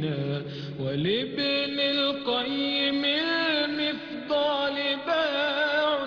آمنينا ولابن القيم المفضال باع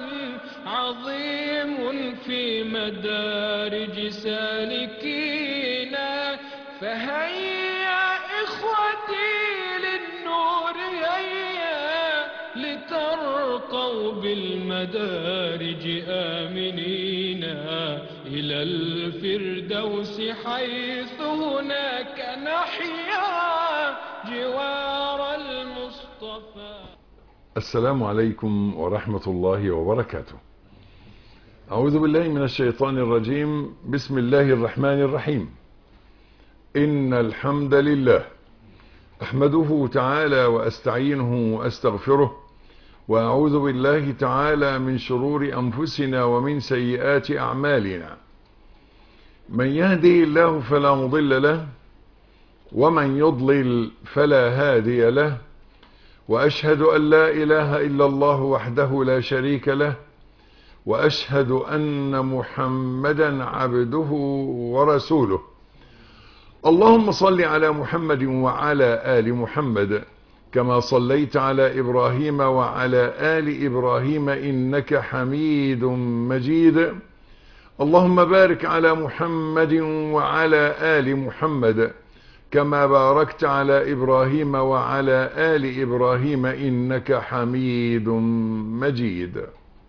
عظيم في مدارج سالكينا فهيا إخوتي للنور هيا لترقوا بالمدارج آمنين إلى الفردوس حيث هناك نحيا جوار المصطفى السلام عليكم ورحمة الله وبركاته أعوذ بالله من الشيطان الرجيم بسم الله الرحمن الرحيم إن الحمد لله أحمده تعالى وأستعينه وأستغفره وأعوذ بالله تعالى من شرور أنفسنا ومن سيئات أعمالنا من يهدي الله فلا مضل له ومن يضلل فلا هادي له وأشهد أن لا إله إلا الله وحده لا شريك له وأشهد أن محمدا عبده ورسوله اللهم صل على محمد وعلى آل محمد كما صليت على إبراهيم وعلى آل إبراهيم إنك حميد مجيد اللهم بارك على محمد وعلى آل محمد كما باركت على إبراهيم وعلى آل إبراهيم إنك حميد مجيد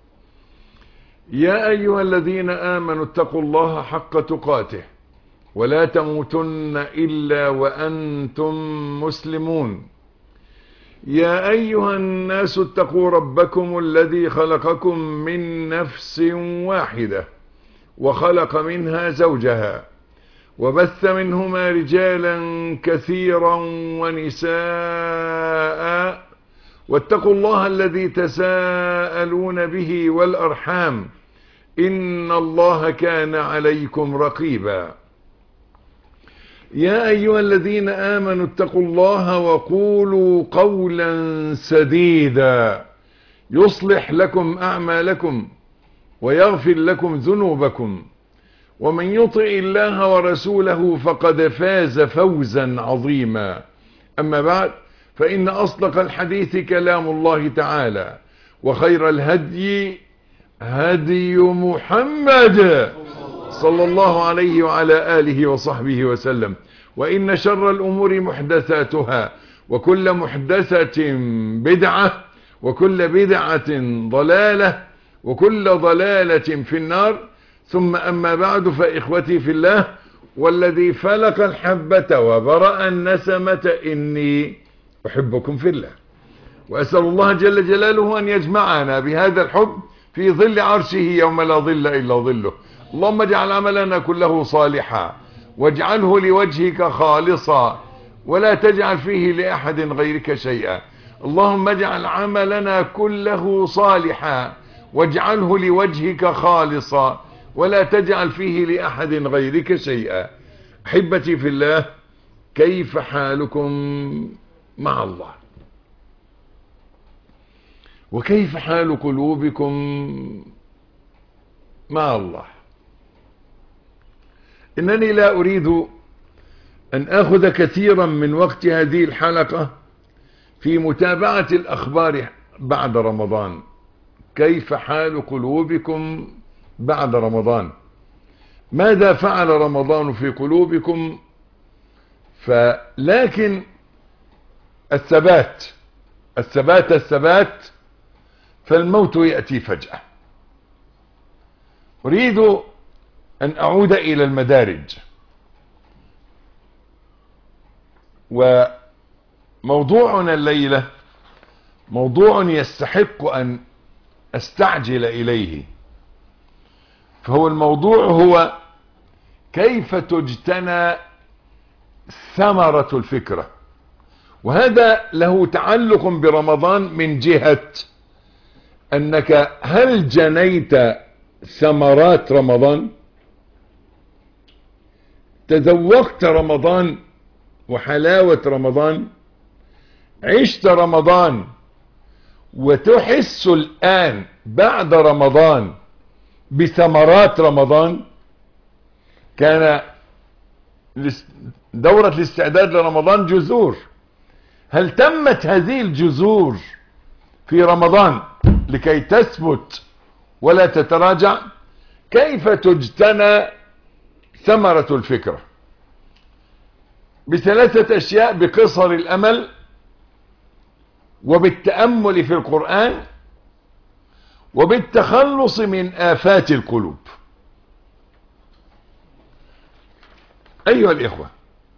يا أيها الذين آمنوا اتقوا الله حق تقاته ولا تموتن إلا وأنتم مسلمون يا أيها الناس اتقوا ربكم الذي خلقكم من نفس واحدة وخلق منها زوجها وبث منهما رجالا كثيرا ونساء واتقوا الله الذي تساءلون به والأرحام إن الله كان عليكم رقيبا يا أيها الذين آمنوا اتقوا الله وقولوا قولا سديدا يصلح لكم أعمالكم ويغفر لكم ذنوبكم ومن يطع الله ورسوله فقد فاز فوزا عظيما أما بعد فإن أصدق الحديث كلام الله تعالى وخير الهدي هدي محمد صلى الله عليه وعلى آله وصحبه وسلم وإن شر الأمور محدثاتها وكل محدثة بدعة وكل بدعة ضلالة وكل ضلالة في النار ثم أما بعد فإخوتي في الله والذي فلق الحبة وبرأ النسمة إني أحبكم في الله وأسأل الله جل جلاله أن يجمعنا بهذا الحب في ظل عرشه يوم لا ظل إلا ظله اللهم اجعل عملنا كله صالحا واجعله لوجهك خالصا ولا تجعل فيه لأحد غيرك شيئا اللهم اجعل عملنا كله صالحا واجعله لوجهك خالصا ولا تجعل فيه لأحد غيرك شيئا أحبتي في الله كيف حالكم مع الله وكيف حال قلوبكم مع الله إنني لا أريد أن أخذ كثيرا من وقت هذه الحلقة في متابعة الأخبار بعد رمضان كيف حال قلوبكم بعد رمضان ماذا فعل رمضان في قلوبكم فلكن الثبات الثبات الثبات فالموت يأتي فجأة أريد أن أعود إلى المدارج وموضوعنا الليلة موضوع يستحق أن أستعجل إليه فهو الموضوع هو كيف تجتنى ثمرة الفكرة وهذا له تعلق برمضان من جهة أنك هل جنيت ثمرات رمضان تذوقت رمضان وحلاوة رمضان عشت رمضان وتحس الآن بعد رمضان بثمرات رمضان كان دورة الاستعداد لرمضان جذور هل تمت هذه الجذور في رمضان لكي تثبت ولا تتراجع كيف تجتنى ثمرة الفكرة بثلاثة اشياء بقصر الامل وبالتأمل في القرآن وبالتخلص من آفات القلوب أيها الإخوة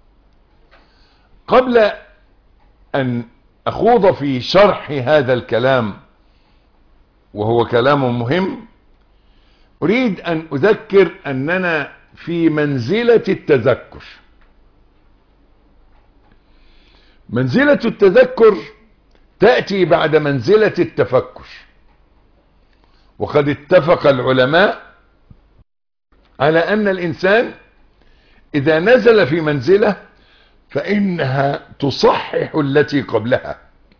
قبل أن أخوض في شرح هذا الكلام وهو كلام مهم أريد أن أذكر أننا في منزلة التذكر منزلة التذكر تأتي بعد منزلة التفكر وقد اتفق العلماء على أن الإنسان إذا نزل في منزلة فإنها تصحح التي قبلها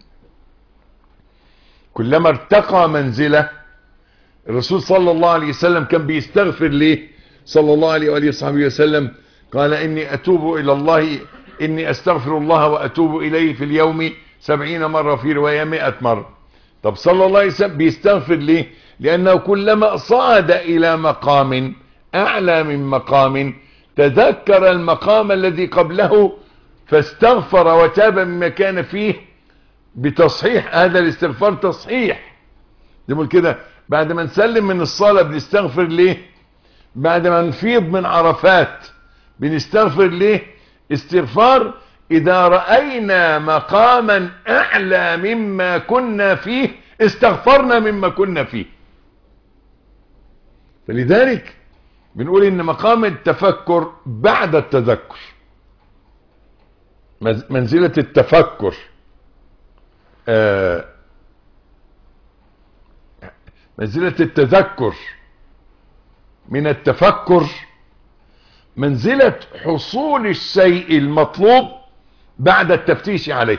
كلما ارتقى منزلة الرسول صلى الله عليه وسلم كان بيستغفر ليه صلى الله عليه وآله وصحبه وسلم قال إني أتوب إلى الله إني أستغفر الله وأتوب إليه في اليوم سبعين مرة في رواية مئة مرة طب صلى الله عليه وسلم بيستغفر ليه لأنه كلما صعد إلى مقام أعلى من مقام تذكر المقام الذي قبله فاستغفر وتاب مما كان فيه بتصحيح هذا الاستغفار تصحيح نقول كده بعد ما نسلم من الصلاة بنستغفر ليه بعد ما نفيض من عرفات بنستغفر ليه استغفار اذا رأينا مقاما اعلى مما كنا فيه استغفرنا مما كنا فيه فلذلك بنقول ان مقام التفكر بعد التذكر منزلة التفكر آه منزلة التذكر من التفكر منزلة حصول الشيء المطلوب بعد التفتيش عليه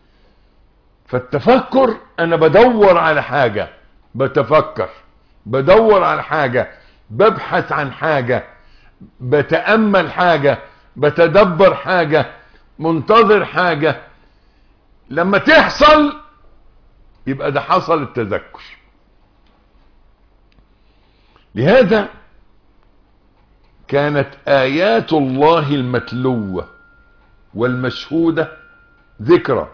فالتفكر انا بدور على حاجة بتفكر بدور على حاجة ببحث عن حاجة بتأمل حاجة بتدبر حاجة منتظر حاجة لما تحصل يبقى ده حصل التذكر لهذا كانت آيات الله المتلوة والمشهودة ذكرى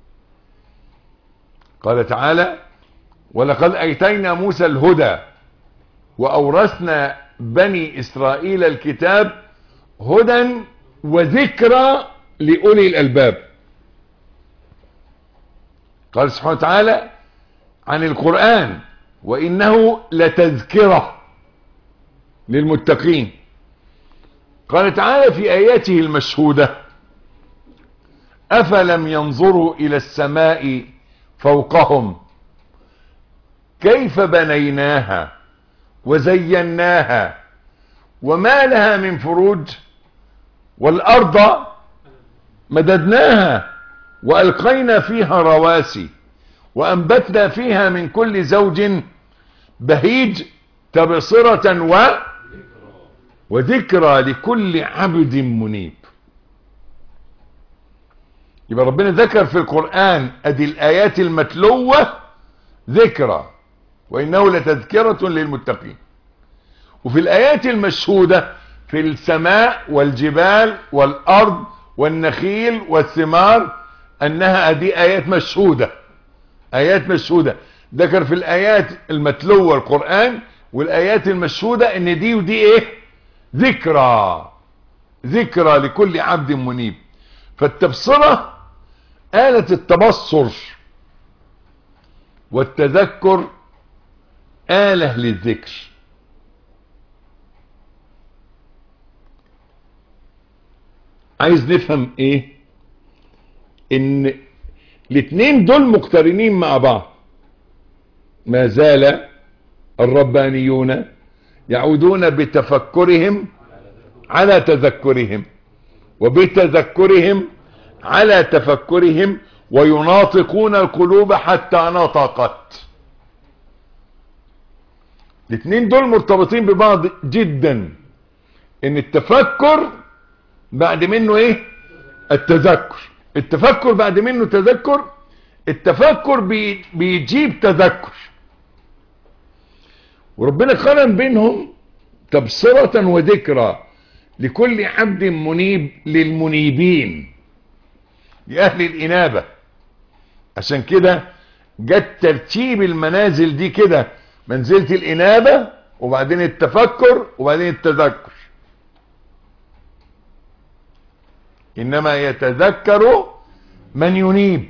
قال تعالى ولقد أيتينا موسى الهدى وأورثنا بني إسرائيل الكتاب هدى وذكرى لأولي الألباب قال سبحانه وتعالى عن القرآن وإنه لتذكرة للمتقين قال تعالى في آياته المشهودة أفلم ينظروا إلى السماء فوقهم كيف بنيناها وزيناها وما لها من فروج والأرض مددناها وألقينا فيها رواسي وأنبتنا فيها من كل زوج بهيج تبصرة و وذكرى لكل عبد منيب يبقى ربنا ذكر في القرآن ادي الآيات المتلوة ذكرى وإنه لتذكرة للمتقين وفي الآيات المشهودة في السماء والجبال والأرض والنخيل والثمار أنها دي آيات مشهودة آيات مشهودة ذكر في الآيات المتلوة القرآن والآيات المشهودة ان دي ودي ايه ذكرى ذكرى لكل عبد منيب فالتبصرة آلة التبصر والتذكر آلة للذكر عايز نفهم ايه ان الاثنين دول مقترنين مع بعض ما زال الربانيون يعودون بتفكرهم على تذكرهم وبتذكرهم على تفكرهم ويناطقون القلوب حتى نطقت الاثنين دول مرتبطين ببعض جدا ان التفكر بعد منه ايه التذكر التفكر بعد منه تذكر التفكر بي بيجيب تذكر وربنا قارن بينهم تبصرة وذكرى لكل عبد منيب للمنيبين لأهل الإنابة عشان كده جت ترتيب المنازل دي كده منزلة الإنابة وبعدين التفكر وبعدين التذكر إنما يتذكر من ينيب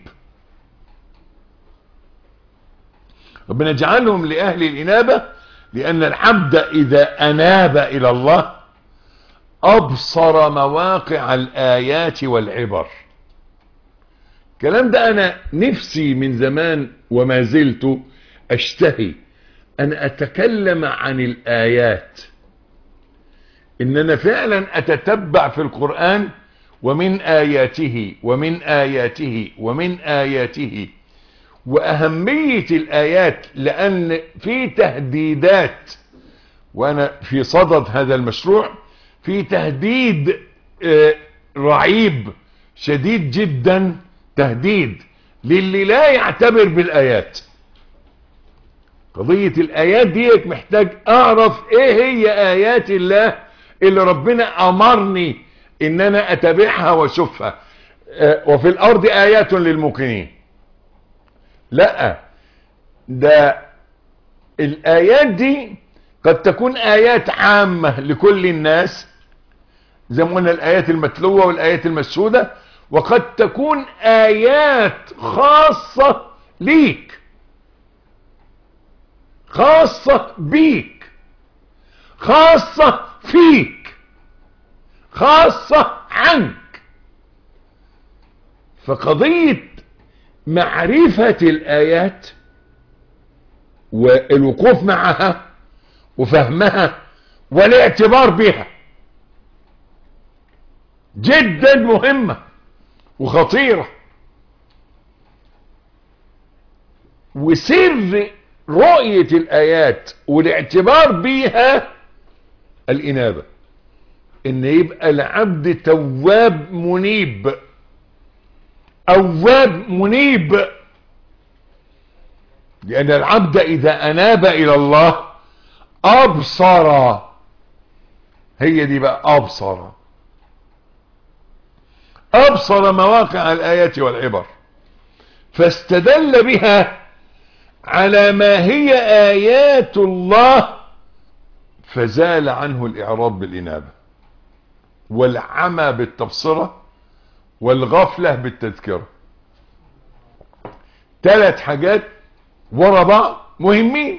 ربنا اجعلهم لأهل الإنابة لأن العبد إذا أناب إلى الله أبصر مواقع الآيات والعبر الكلام ده أنا نفسي من زمان وما زلت أشتهي أن أتكلم عن الآيات إن أنا فعلا أتتبع في القرآن ومن آياته ومن آياته ومن آياته وأهمية الآيات لأن في تهديدات وأنا في صدد هذا المشروع في تهديد آه، رعيب شديد جدا تهديد للي لا يعتبر بالآيات قضية الآيات ديت محتاج أعرف إيه هي آيات الله اللي ربنا أمرني إن أنا أتابعها وأشوفها آه، وفي الأرض آيات للموقنين لا ده الآيات دي قد تكون آيات عامة لكل الناس زي ما قلنا الآيات المتلوة والآيات المشهودة وقد تكون آيات خاصة ليك خاصة بيك خاصة فيك خاصة عنك فقضية معرفة الآيات والوقوف معها وفهمها والاعتبار بها جدا مهمة وخطيرة وسر رؤية الآيات والاعتبار بيها الإنابة إن يبقى العبد تواب منيب أواب منيب لأن العبد إذا أناب إلى الله أبصر هي دي بقى أبصر أبصر مواقع الآيات والعبر فاستدل بها على ما هي آيات الله فزال عنه الإعراض بالإنابة والعمى بالتبصرة والغفلة بالتذكرة ثلاث حاجات ورا بعض مهمين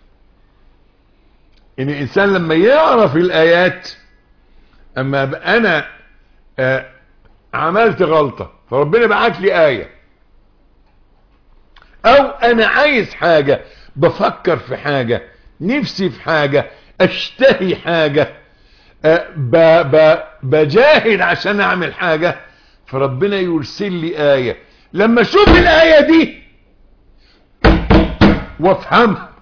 ان الانسان لما يعرف الايات اما أبقى انا آه عملت غلطة فربنا بعت لي آية او انا عايز حاجة بفكر في حاجة نفسي في حاجة اشتهي حاجة آه ب ب بجاهد عشان اعمل حاجة فربنا يرسل لي آية لما اشوف الآية دي وافهمها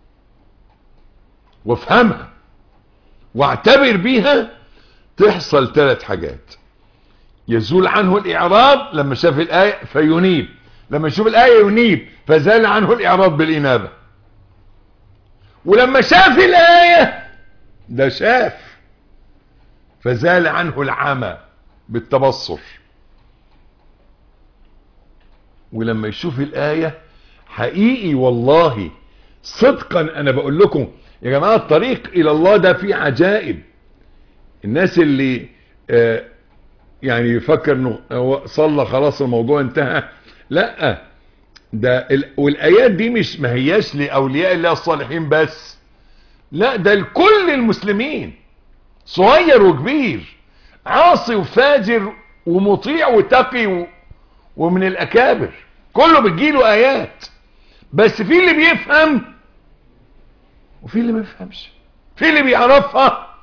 وافهمها واعتبر بيها تحصل ثلاث حاجات يزول عنه الإعراض لما شاف الآية فينيب لما يشوف الآية ينيب فزال عنه الإعراض بالإنابة ولما شاف الآية ده شاف فزال عنه العمى بالتبصر ولما يشوف الآية حقيقي والله صدقا أنا بقول لكم يا جماعة الطريق إلى الله ده فيه عجائب الناس اللي آه يعني يفكر انه هو صلى خلاص الموضوع انتهى لا ده والآيات دي مش ما هياش لأولياء الله الصالحين بس لا ده لكل المسلمين صغير وكبير عاصي وفاجر ومطيع وتقي ومن الأكابر كله بتجيله آيات بس في اللي بيفهم وفي اللي ما بيفهمش في اللي بيعرفها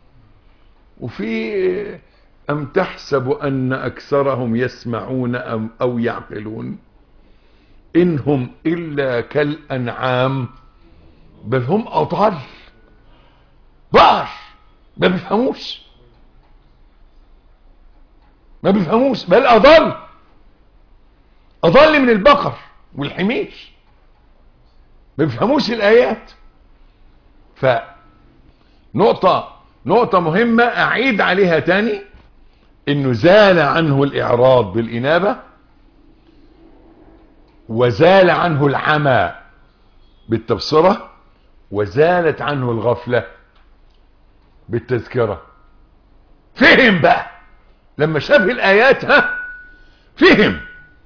وفي أم تحسب أن أكثرهم يسمعون أم أو يعقلون إنهم إلا كالأنعام بل هم أضل بقر ما بيفهموش ما بيفهموش بل أضل اضل من البقر والحمير ما بيفهموش الايات فنقطة نقطة مهمة اعيد عليها تاني انه زال عنه الاعراض بالانابة وزال عنه العمى بالتبصرة وزالت عنه الغفلة بالتذكرة فهم بقى لما شاف الايات ها فهم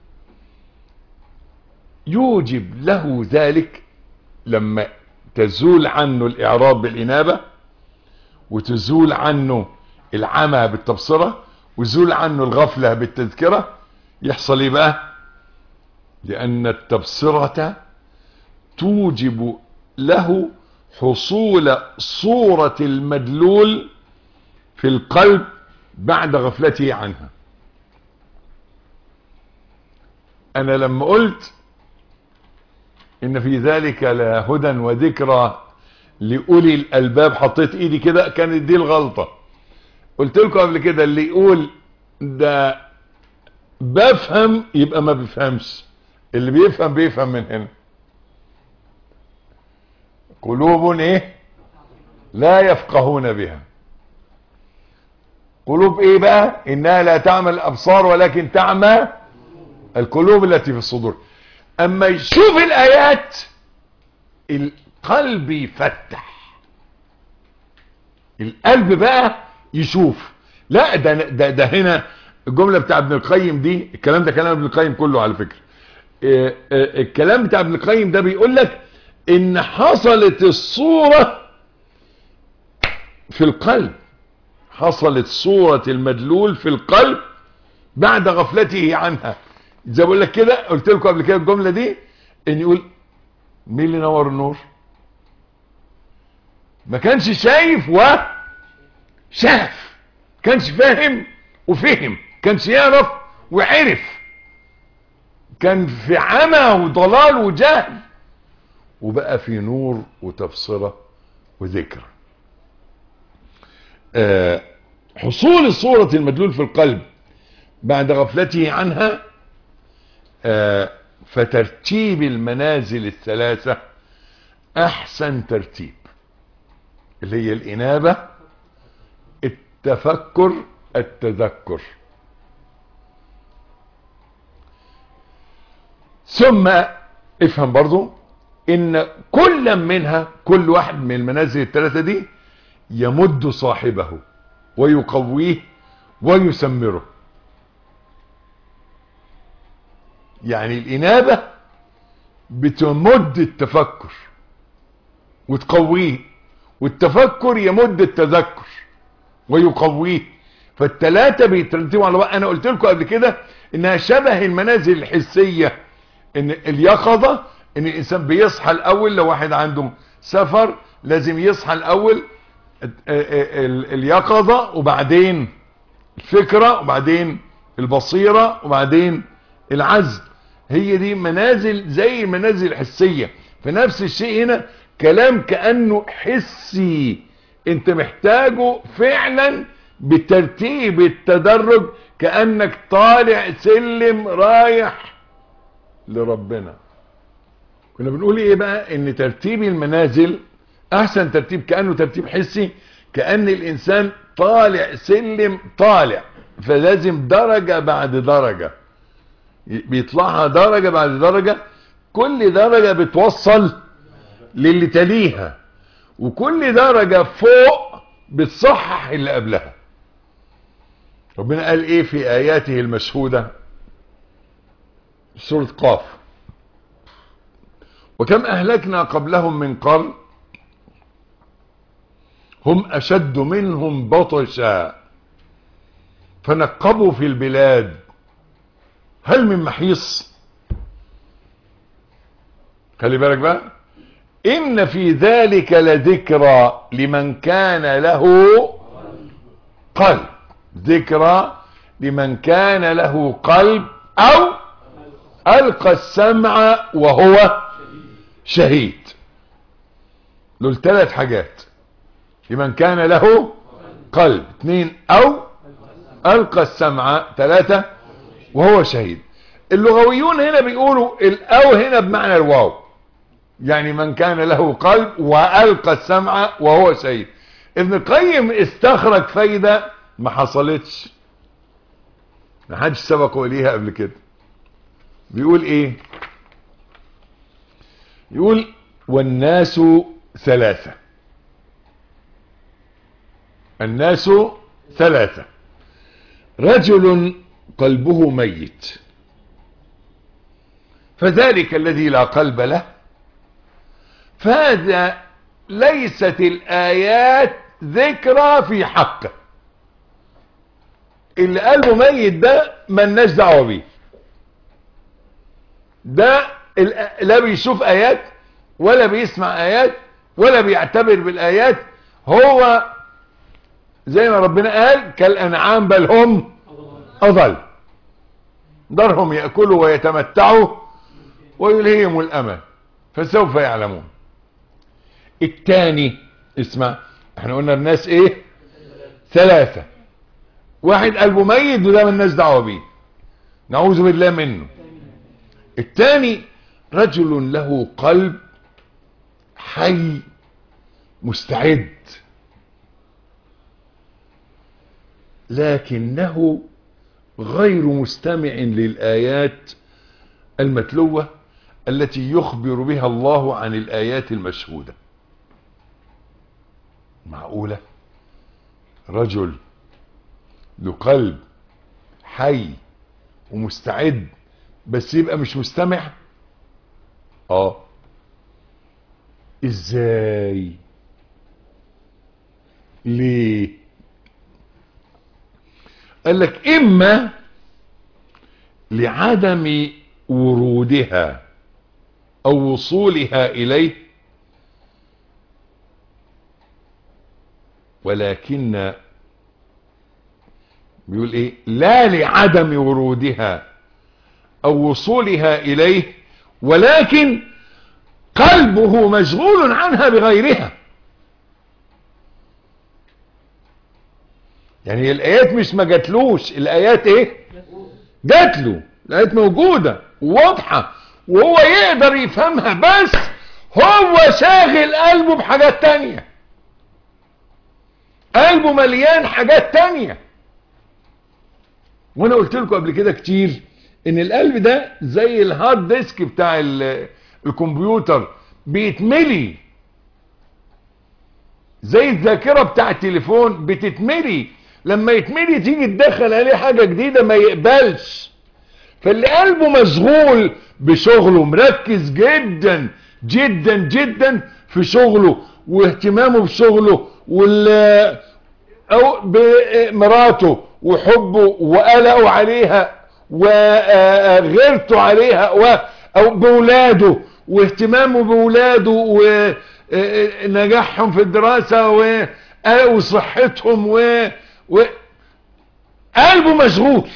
يوجب له ذلك لما تزول عنه الاعراض بالانابة وتزول عنه العمى بالتبصرة وزول عنه الغفلة بالتذكرة يحصل ايه بقى لان التبصرة توجب له حصول صورة المدلول في القلب بعد غفلته عنها انا لما قلت ان في ذلك لهدى وذكرى لأولي الالباب حطيت ايدي كده كانت دي الغلطة قلت لكم قبل كده اللي يقول ده بفهم يبقى ما بيفهمش اللي بيفهم بيفهم من هنا قلوب ايه لا يفقهون بها قلوب ايه بقى انها لا تعمل الابصار ولكن تعمى القلوب التي في الصدور اما يشوف الايات القلب يفتح القلب بقى يشوف لا ده ده, ده هنا الجمله بتاع ابن القيم دي الكلام ده كلام ابن القيم كله على فكره اه اه الكلام بتاع ابن القيم ده بيقول لك ان حصلت الصوره في القلب حصلت صورة المدلول في القلب بعد غفلته عنها زي بقول لك كده قلت لكم قبل كده الجملة دي ان يقول مين اللي نور النور ما كانش شايف و شاف كانش فاهم وفهم كانش يعرف وعرف كان في عمى وضلال وجهل وبقى في نور وتبصرة وذكر آه حصول صورة المدلول في القلب بعد غفلته عنها آه فترتيب المنازل الثلاثة احسن ترتيب اللي هي الانابة التفكر التذكر ثم افهم برضو ان كل منها كل واحد من المنازل الثلاثة دي يمد صاحبه ويقويه ويسمره يعني الانابة بتمد التفكر وتقويه والتفكر يمد التذكر ويقويه فالتلاتة بيترتبوا على بعض انا قلت لكم قبل كده انها شبه المنازل الحسية ان اليقظة ان الانسان بيصحى الاول لو واحد عنده سفر لازم يصحى الاول اليقظة وبعدين الفكرة وبعدين البصيرة وبعدين العزم هي دي منازل زي المنازل الحسية فنفس الشيء هنا كلام كأنه حسي انت محتاجه فعلا بترتيب التدرج كأنك طالع سلم رايح لربنا كنا بنقول ايه بقى ان ترتيب المنازل احسن ترتيب كأنه ترتيب حسي كأن الانسان طالع سلم طالع فلازم درجة بعد درجة بيطلعها درجة بعد درجة كل درجة بتوصل للي تليها وكل درجة فوق بتصحح اللي قبلها ربنا قال ايه في اياته المشهودة سورة قاف وكم اهلكنا قبلهم من قرن هم اشد منهم بطشا فنقبوا في البلاد هل من محيص خلي بالك بقى ان في ذلك لذكرى لمن كان له قلب ذكرى لمن كان له قلب او القى السمع وهو شهيد دول ثلاث حاجات لمن كان له قلب اثنين او القى السمع ثلاثة وهو شهيد اللغويون هنا بيقولوا الاو هنا بمعنى الواو يعني من كان له قلب والقى السمع وهو شهيد ابن القيم استخرج فايده ما حصلتش ما حدش سبقه اليها قبل كده بيقول ايه يقول والناس ثلاثة الناس ثلاثة رجل قلبه ميت فذلك الذي لا قلب له فهذا ليست الآيات ذكرى في حقه اللي قلبه ميت ده ملناش دعوه بيه ده لا بيشوف ايات ولا بيسمع ايات ولا بيعتبر بالايات هو زي ما ربنا قال كالانعام بل هم اضل ذرهم ياكلوا ويتمتعوا ويلهيهم الامل فسوف يعلمون الثاني اسمع احنا قلنا الناس ايه ثلاثة واحد قلبه ميت وده مالناش دعوه بيه نعوذ بالله منه الثاني رجل له قلب حي مستعد لكنه غير مستمع للآيات المتلوة التي يخبر بها الله عن الآيات المشهودة معقولة رجل له قلب حي ومستعد بس يبقى مش مستمع اه ازاي ليه قال لك اما لعدم ورودها او وصولها اليه ولكن بيقول ايه لا لعدم ورودها او وصولها اليه ولكن قلبه مشغول عنها بغيرها يعني الايات مش ما جاتلوش الايات ايه جات له الايات موجوده واضحه وهو يقدر يفهمها بس هو شاغل قلبه بحاجات تانية قلبه مليان حاجات تانية وانا قلت لكم قبل كده كتير ان القلب ده زي الهارد ديسك بتاع الكمبيوتر بيتملي زي الذاكرة بتاع التليفون بتتملي لما يتملي تيجي تدخل عليه حاجة جديدة ما يقبلش فاللي قلبه مشغول بشغله مركز جدا جدا جدا في شغله واهتمامه بشغله وال او بمراته وحبه وقلقه عليها وغيرته عليها و او بولاده واهتمامه بولاده ونجاحهم في الدراسة وصحتهم و... و... قلبه مشغول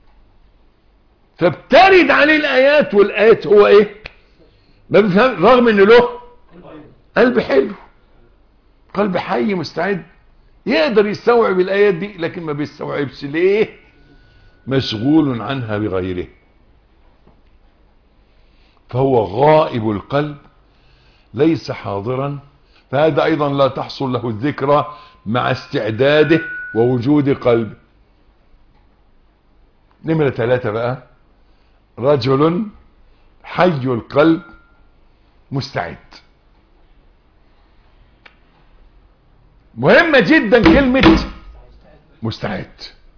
فبترد عليه الايات والايات هو ايه ما بيفهم رغم ان له قلب حلو قلب حي مستعد يقدر يستوعب الايات دي لكن ما بيستوعبش ليه مشغول عنها بغيره فهو غائب القلب ليس حاضرا فهذا ايضا لا تحصل له الذكرى مع استعداده ووجود قلب نمرة ثلاثة بقى رجل حي القلب مستعد مهمة جدا كلمة مستعد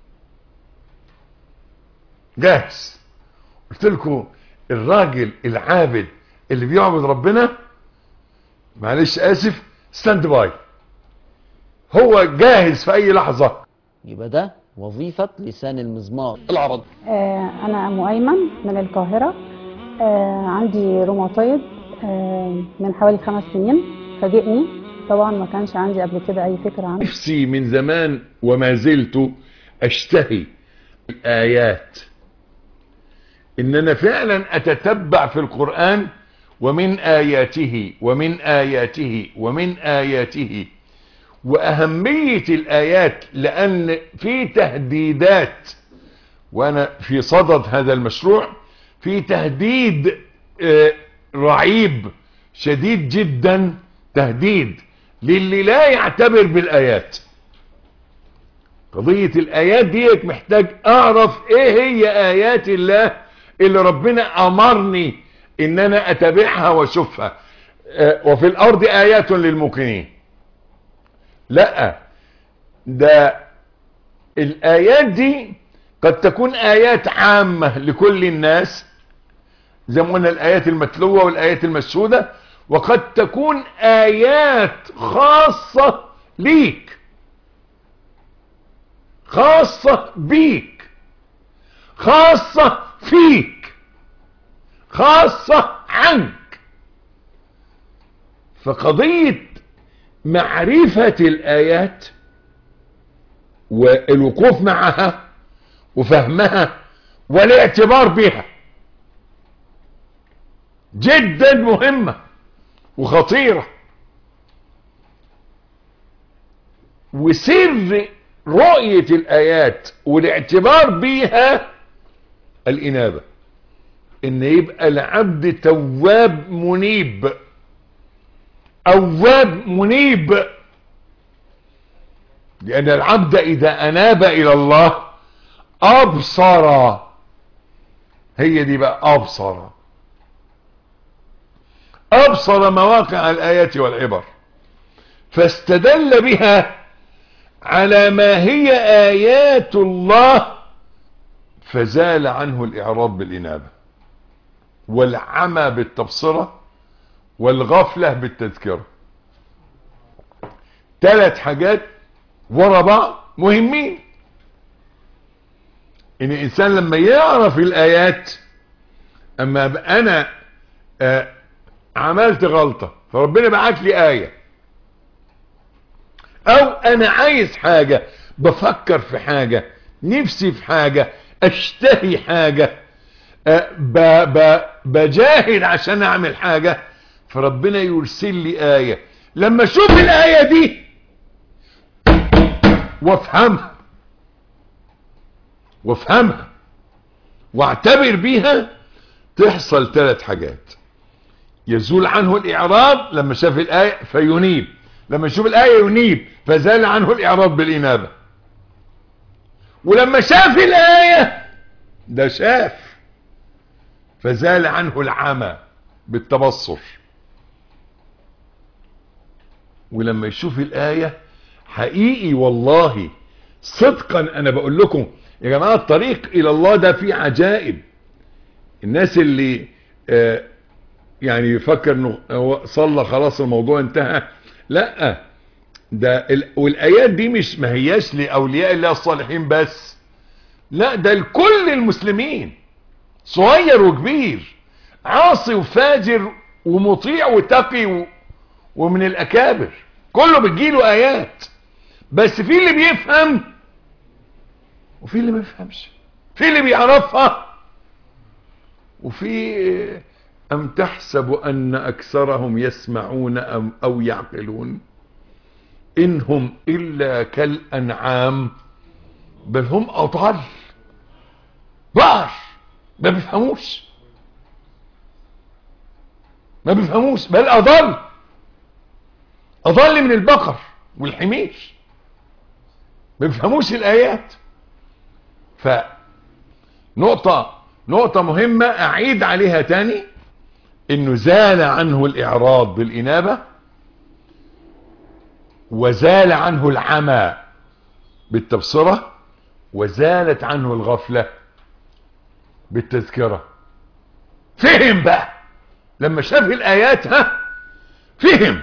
جاهز قلت لكم الراجل العابد اللي بيعبد ربنا معلش اسف ستاند باي هو جاهز في اي لحظة يبقى ده وظيفة لسان المزمار العرض آه، أنا أم أيمن من القاهرة آه، عندي روماتويد آه، من حوالي خمس سنين فاجئني طبعا ما كانش عندي قبل كده أي فكرة عنه نفسي من زمان وما زلت اشتهي الآيات ان انا فعلا اتتبع في القرآن ومن آياته ومن آياته ومن آياته وأهمية الآيات لأن في تهديدات وأنا في صدد هذا المشروع في تهديد آه، رعيب شديد جدا تهديد للي لا يعتبر بالآيات قضية الآيات ديت محتاج أعرف إيه هي آيات الله اللي ربنا أمرني إن أنا أتابعها وأشوفها آه، وفي الأرض آيات للموقنين لا ده الآيات دي قد تكون آيات عامة لكل الناس زي ما قلنا الآيات المتلوة والآيات المشهودة وقد تكون آيات خاصة ليك خاصة بيك خاصة فيك خاصة عنك فقضية معرفة الآيات والوقوف معها وفهمها والاعتبار بها جدا مهمة وخطيرة وسر رؤية الآيات والاعتبار بيها الإنابة إن يبقى العبد تواب منيب أواب منيب لأن العبد إذا أناب إلى الله أبصر هي دي بقى أبصر أبصر مواقع الآيات والعبر فاستدل بها على ما هي آيات الله فزال عنه الإعراض بالإنابة والعمى بالتبصرة والغفلة بالتذكرة ثلاث حاجات ورا بعض مهمين ان الانسان لما يعرف الايات اما أبقى انا آه عملت غلطة فربنا بعت لي آية او انا عايز حاجة بفكر في حاجة نفسي في حاجة اشتهي حاجة آه ب ب بجاهد عشان اعمل حاجة فربنا يرسل لي آية لما اشوف الآية دي وافهمها وافهمها واعتبر بيها تحصل ثلاث حاجات يزول عنه الإعراض لما شاف الآية فينيب لما يشوف الآية ينيب فزال عنه الإعراض بالإنابة ولما شاف الآية ده شاف فزال عنه العمى بالتبصر ولما يشوف الآية حقيقي والله صدقا أنا بقول لكم يا جماعة الطريق إلى الله ده فيه عجائب الناس اللي آه يعني يفكر انه هو صلى خلاص الموضوع انتهى لا ده ال... والايات دي مش ما هياش لاولياء الله الصالحين بس لا ده لكل المسلمين صغير وكبير عاصي وفاجر ومطيع وتقي و... ومن الاكابر كله بتجيله ايات بس في اللي بيفهم وفي اللي ما بيفهمش في اللي بيعرفها وفي أم تحسب أن أكثرهم يسمعون أم أو يعقلون إنهم إلا كالأنعام بل هم أضل بقر ما بيفهموش ما بيفهموش بل أضل أضل من البقر والحمير ما بيفهموش الآيات فنقطة نقطة مهمة أعيد عليها تاني انه زال عنه الاعراض بالانابة وزال عنه العمى بالتبصرة وزالت عنه الغفلة بالتذكرة فهم بقى لما شاف الايات ها فهم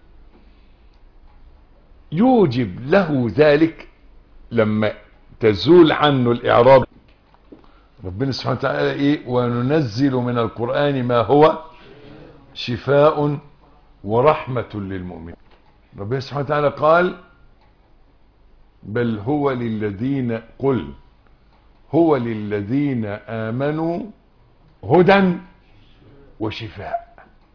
يوجب له ذلك لما تزول عنه الاعراض ربنا سبحانه وتعالى ايه وننزل من القرآن ما هو شفاء ورحمة للمؤمنين ربنا سبحانه وتعالى قال بل هو للذين قل هو للذين آمنوا هدى وشفاء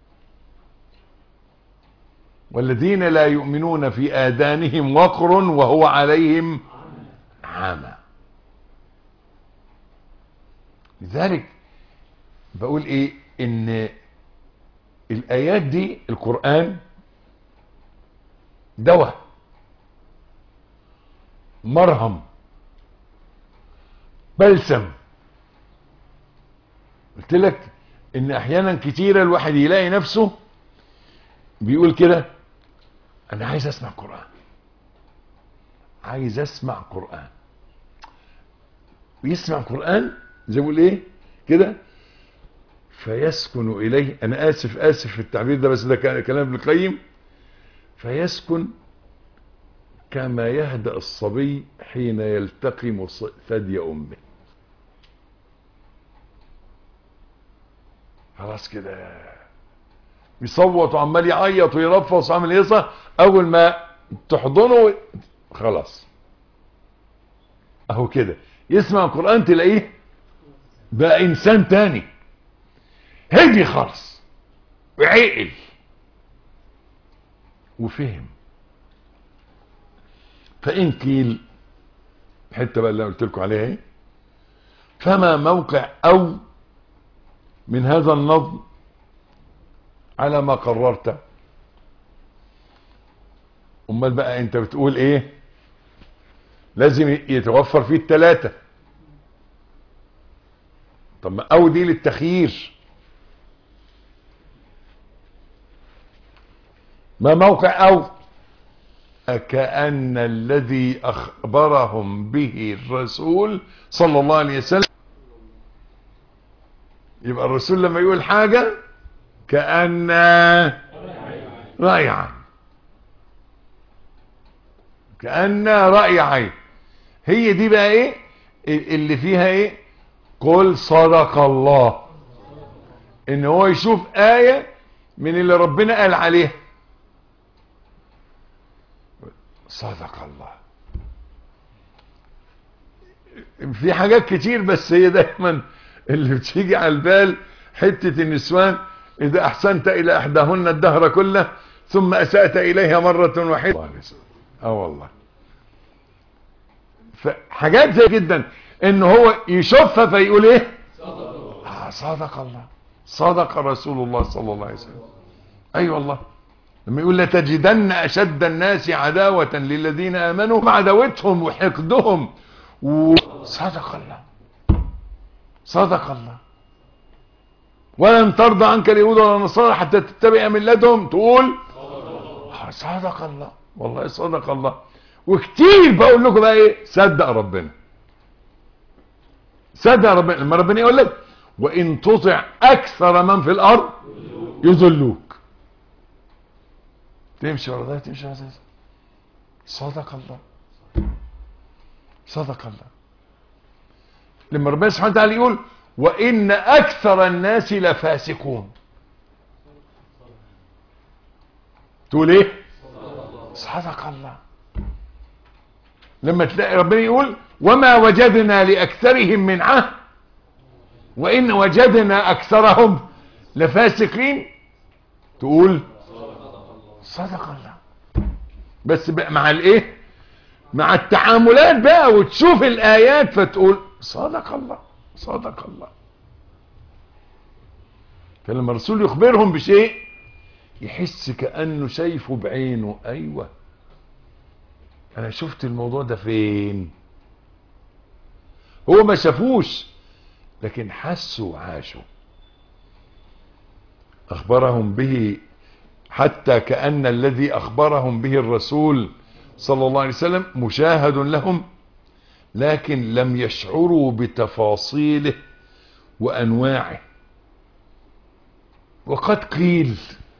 والذين لا يؤمنون في آذانهم وقر وهو عليهم عامى لذلك بقول ايه ان الايات دي القرآن دواء مرهم بلسم قلت لك ان احيانا كتيرة الواحد يلاقي نفسه بيقول كده انا عايز اسمع قرآن عايز اسمع قرآن ويسمع قرآن زي ما بقول ايه كده فيسكن اليه انا اسف اسف في التعبير ده بس ده كان- كلام ابن القيم فيسكن كما يهدأ الصبي حين يلتقم ص- ثدي امه خلاص كده يصوت وعمال يعيط ويرفص وعمل يصح اول ما تحضنه خلاص اهو كده يسمع القرآن تلاقيه بقى انسان تاني هدي خالص وعقل وفهم فإن قيل الحته بقى اللي أنا قلت لكم عليها ايه فما موقع أو من هذا النظم على ما قررت امال بقى انت بتقول ايه لازم يتوفر فيه التلاتة طب ما او دي للتخيير ما موقع او كأن الذي اخبرهم به الرسول صلى الله عليه وسلم يبقى الرسول لما يقول حاجة كأن رأي عين كأن رأي عين هي دي بقى ايه اللي فيها ايه قل صدق الله ان هو يشوف آية من اللي ربنا قال عليها صدق الله في حاجات كتير بس هي دايما اللي بتيجي على البال حتة النسوان اذا احسنت الى احداهن الدهر كله ثم اسأت اليها مرة واحدة اه والله فحاجات زي جدا ان هو يشوفها فيقول ايه آه صدق الله صدق رسول الله صلى الله عليه وسلم اي أيوة والله لما يقول لتجدن اشد الناس عداوة للذين امنوا عداوتهم وحقدهم وصدق الله صدق الله ولن ترضى عنك اليهود ولا النصارى حتى تتبع ملتهم تقول صدق الله والله صدق الله وكتير بقول لكم بقى ايه صدق ربنا صدق ربنا لما ربنا يقول لك وان تطع اكثر من في الارض يضلوك تمشي ورا ده تمشي ورا ده صدق الله صدق الله لما ربنا سبحانه وتعالى يقول وان اكثر الناس لفاسقون تقول ايه صدق الله لما تلاقي ربنا يقول وما وجدنا لأكثرهم من عهد وإن وجدنا أكثرهم لفاسقين تقول صدق الله بس بقى مع الايه مع التعاملات بقى وتشوف الآيات فتقول صدق الله صدق الله فلما الرسول يخبرهم بشيء يحس كأنه شايفه بعينه أيوه انا شفت الموضوع ده فين هو ما شافوش لكن حسوا وعاشوا اخبرهم به حتى كأن الذي اخبرهم به الرسول صلى الله عليه وسلم مشاهد لهم لكن لم يشعروا بتفاصيله وانواعه وقد قيل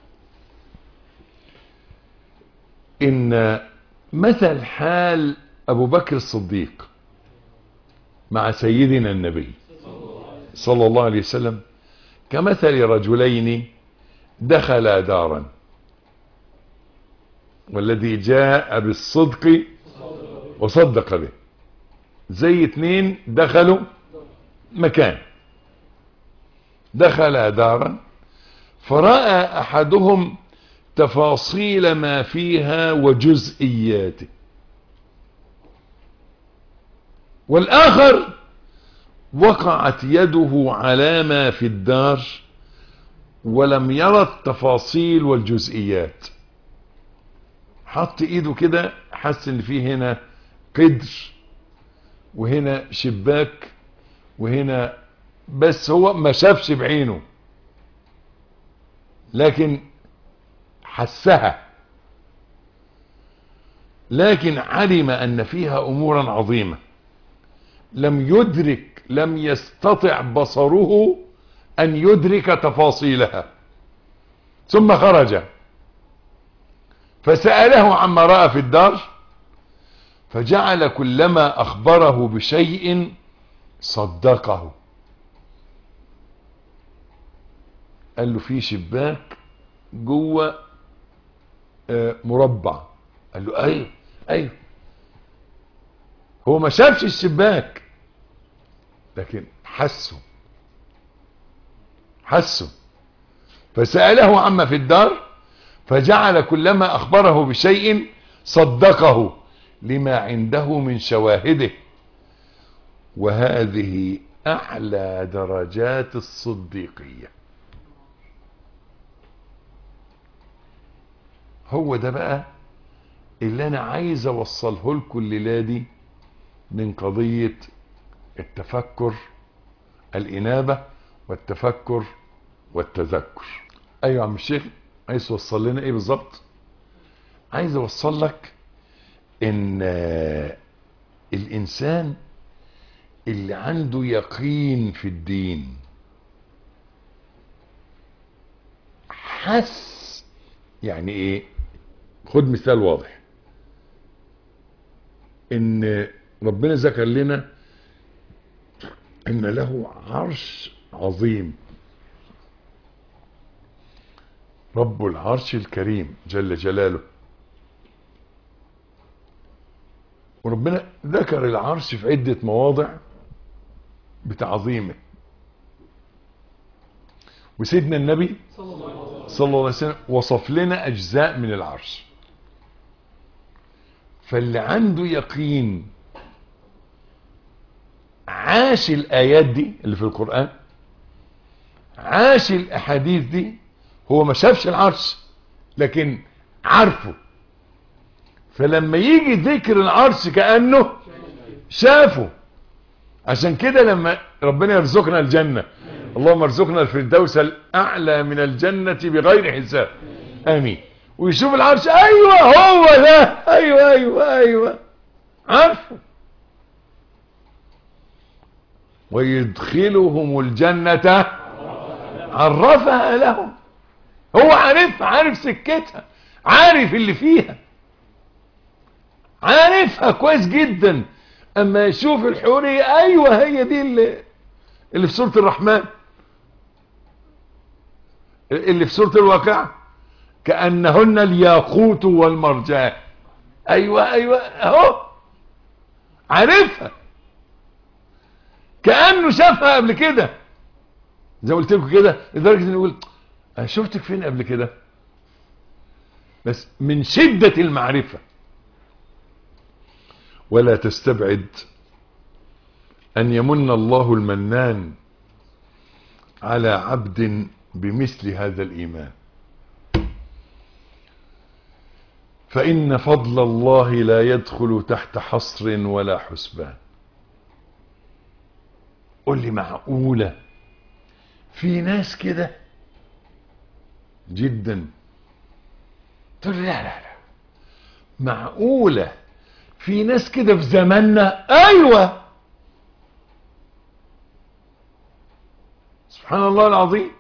ان مثل حال ابو بكر الصديق مع سيدنا النبي صلى الله عليه وسلم كمثل رجلين دخلا دارا والذي جاء بالصدق وصدق به زي اتنين دخلوا مكان دخلا دارا فرأى احدهم تفاصيل ما فيها وجزئياته والآخر وقعت يده على ما في الدار ولم يرى التفاصيل والجزئيات حط ايده كده حس ان في هنا قدر وهنا شباك وهنا بس هو ما شافش بعينه لكن حسها لكن علم ان فيها امورا عظيمه لم يدرك لم يستطع بصره ان يدرك تفاصيلها ثم خرج فسأله عما رأى في الدار فجعل كلما أخبره بشيء صدقه قال له في شباك جوه آه، مربع قال له ايوه ايوه هو ما شافش الشباك لكن حسه حسه فسأله عما في الدار فجعل كلما أخبره بشيء صدقه لما عنده من شواهده وهذه أعلى درجات الصديقية هو ده بقى اللي أنا عايز أوصله لكم الليلة دي من قضية التفكر الإنابة والتفكر والتذكر أيوة يا عم الشيخ عايز توصل لنا إيه بالظبط عايز أوصل لك إن آه، الإنسان اللي عنده يقين في الدين حس يعني ايه خد مثال واضح ان ربنا ذكر لنا ان له عرش عظيم رب العرش الكريم جل جلاله وربنا ذكر العرش في عدة مواضع بتعظيمه وسيدنا النبي صلى الله عليه وسلم وصف لنا أجزاء من العرش فاللي عنده يقين عاش الآيات دي اللي في القرآن عاش الأحاديث دي هو ما شافش العرش لكن عارفه فلما يجي ذكر العرش كأنه شافه عشان كده لما ربنا يرزقنا الجنة اللهم ارزقنا الفردوس الأعلى من الجنة بغير حساب آمين ويشوف العرش أيوة هو ده أيوة أيوة أيوة عارفه ويدخلهم الجنة عرفها لهم هو عارف عارف سكتها عارف اللي فيها عارفها كويس جدا اما يشوف الحورية ايوه هي دي اللي, اللي في سورة الرحمن اللي في سورة الواقع كأنهن الياقوت والمرجان ايوه ايوه اهو عارفها كأنه شافها قبل كده زي ما قلت لكم كده لدرجة انه يقول انا شفتك فين قبل كده بس من شدة المعرفة ولا تستبعد أن يمن الله المنان على عبد بمثل هذا الإيمان فإن فضل الله لا يدخل تحت حصر ولا حسبان قل لي معقولة في ناس كده جدا تقول لي لا لا لا معقولة في ناس كده في زماننا ايوه سبحان الله العظيم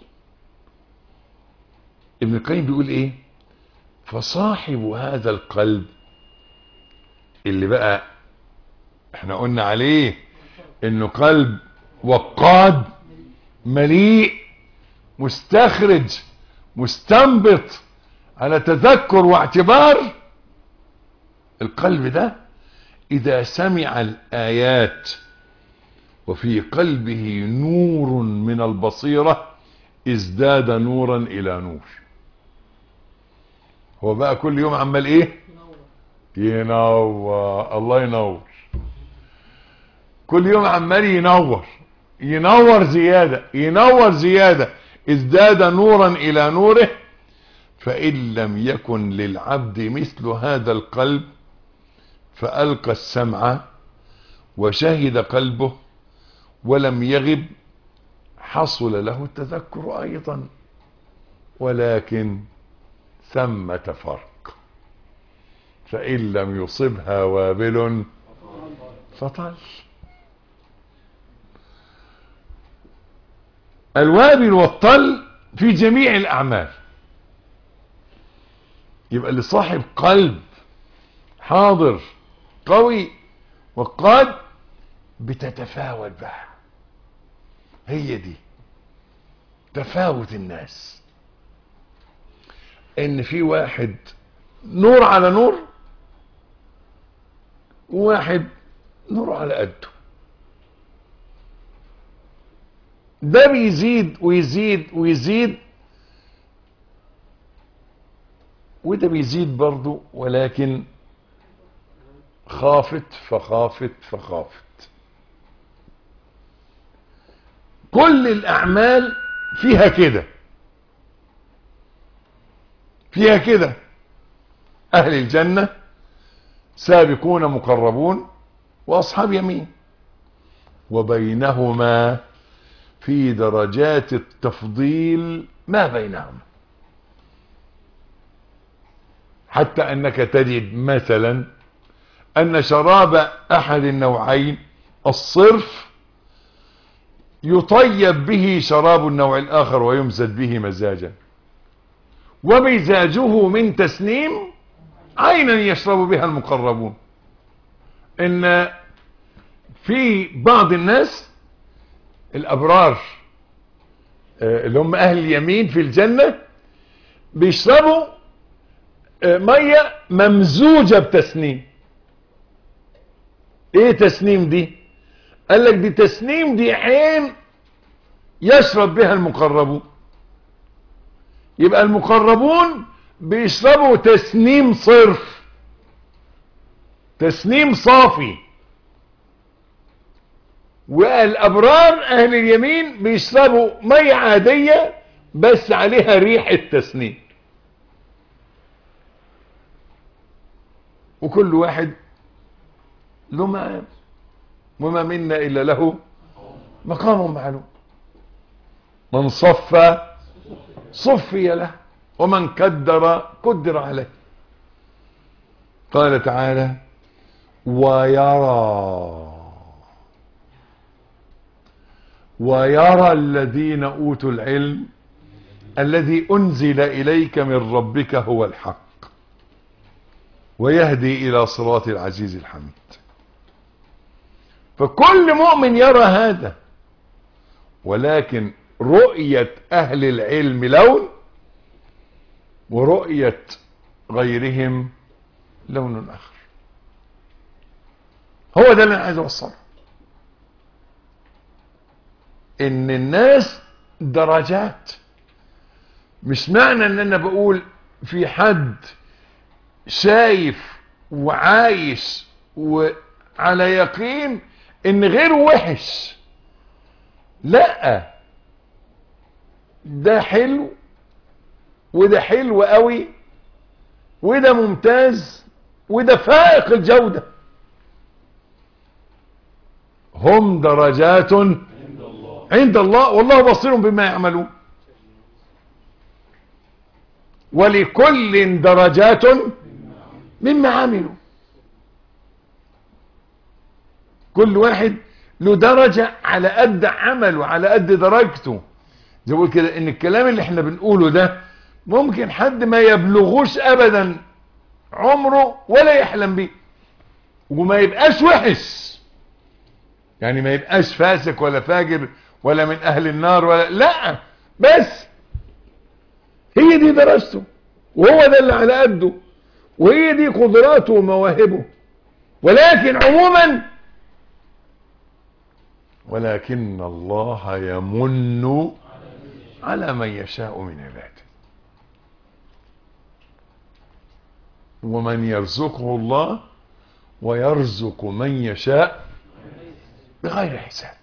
ابن القيم بيقول ايه فصاحب هذا القلب اللي بقى احنا قلنا عليه انه قلب وقاد مليء مستخرج مستنبط على تذكر واعتبار القلب ده اذا سمع الايات وفي قلبه نور من البصيرة ازداد نورا الى نور هو بقى كل يوم عمال ايه ينور الله ينور كل يوم عمال ينور ينور زيادة ينور زيادة ازداد نورا الى نوره فان لم يكن للعبد مثل هذا القلب فالقى السمع وشهد قلبه ولم يغب حصل له التذكر ايضا ولكن ثمة فرق فان لم يصبها وابل فطل الوابل والطل في جميع الاعمال يبقى لصاحب قلب حاضر قوي وقاد بتتفاوت بقى هي دي تفاوت الناس ان في واحد نور على نور وواحد نور على قده ده بيزيد ويزيد ويزيد وده بيزيد برضه ولكن خافت فخافت فخافت كل الاعمال فيها كده فيها كده اهل الجنة سابقون مقربون واصحاب يمين وبينهما في درجات التفضيل ما بينهما حتى انك تجد مثلا ان شراب احد النوعين الصرف يطيب به شراب النوع الاخر ويمزج به مزاجا ومزاجه من تسنيم عينا يشرب بها المقربون ان في بعض الناس الابرار اللي هم اهل اليمين في الجنة بيشربوا مية ممزوجة بتسنيم ايه تسنيم دي قال لك دي تسنيم دي عين يشرب بها المقربون يبقى المقربون بيشربوا تسنيم صرف تسنيم صافي والابرار اهل اليمين بيشربوا مية عادية بس عليها ريحة تسنيم وكل واحد له مقام وما منا الا له مقام معلوم من صفى صفي له ومن كدر قدر عليه قال تعالى ويرى ويرى الذين اوتوا العلم الذي انزل اليك من ربك هو الحق ويهدي الى صراط العزيز الحميد فكل مؤمن يرى هذا ولكن رؤية اهل العلم لون ورؤية غيرهم لون اخر هو ده اللي انا عايز اوصله ان الناس درجات مش معنى ان انا بقول في حد شايف وعايش وعلى يقين ان غيره وحش لا ده حلو وده حلو قوي وده ممتاز وده فائق الجودة هم درجات عند الله والله بصير بما يعملون ولكل درجات مما عملوا كل واحد له درجة على قد عمله على قد درجته زي بقول كده ان الكلام اللي احنا بنقوله ده ممكن حد ما يبلغوش ابدا عمره ولا يحلم بيه وما يبقاش وحش يعني ما يبقاش فاسق ولا فاجر ولا من اهل النار ولا لا بس هي دي درجته وهو ده اللي على قده وهي دي قدراته ومواهبه ولكن عموما ولكن الله يمن على من يشاء من عباده ومن يرزقه الله ويرزق من يشاء بغير حساب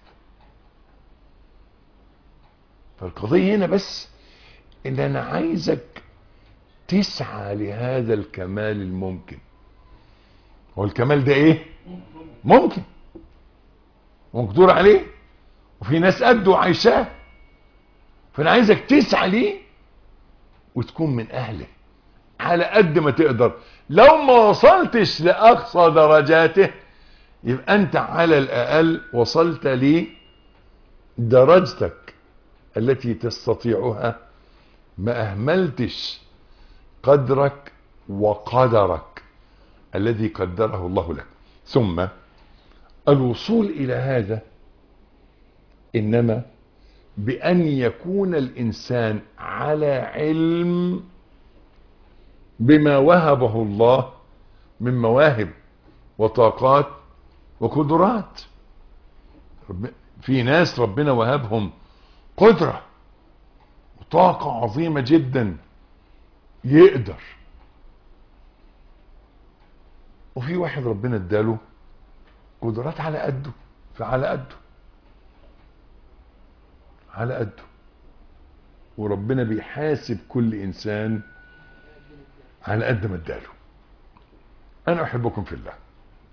فالقضية هنا بس ان انا عايزك تسعى لهذا الكمال الممكن هو الكمال ده ايه ممكن مقدور عليه وفي ناس قده عايشاه فانا عايزك تسعى ليه وتكون من اهله على قد ما تقدر لو ما وصلتش لاقصى درجاته يبقى انت على الاقل وصلت لدرجتك التي تستطيعها ما اهملتش قدرك وقدرك الذي قدره الله لك ثم الوصول الى هذا انما بان يكون الانسان على علم بما وهبه الله من مواهب وطاقات وقدرات رب- في ناس ربنا وهبهم قدرة وطاقة عظيمة جدا يقدر وفي واحد ربنا اداله قدرات على قده فعلى قده على قده وربنا بيحاسب كل انسان على قد ما اداله انا احبكم في الله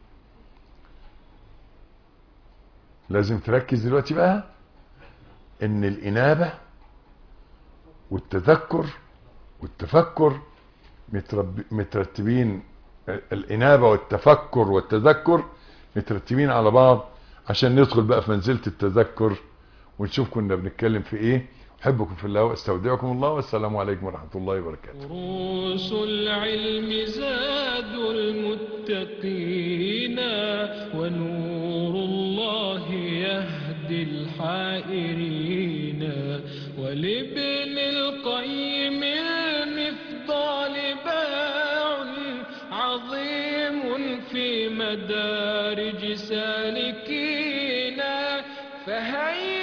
لازم تركز دلوقتي بقى ان الانابه والتذكر والتفكر مترب- مترتبين الانابه والتفكر والتذكر مترتبين على بعض عشان ندخل بقى في منزله التذكر ونشوف كنا بنتكلم في ايه احبكم في الله واستودعكم الله والسلام عليكم ورحمه الله وبركاته دروس العلم زاد المتقين ونور الله يهدي الحائرين ولابن القيم المفضال باع عظيم في مدارج سالكين فهيا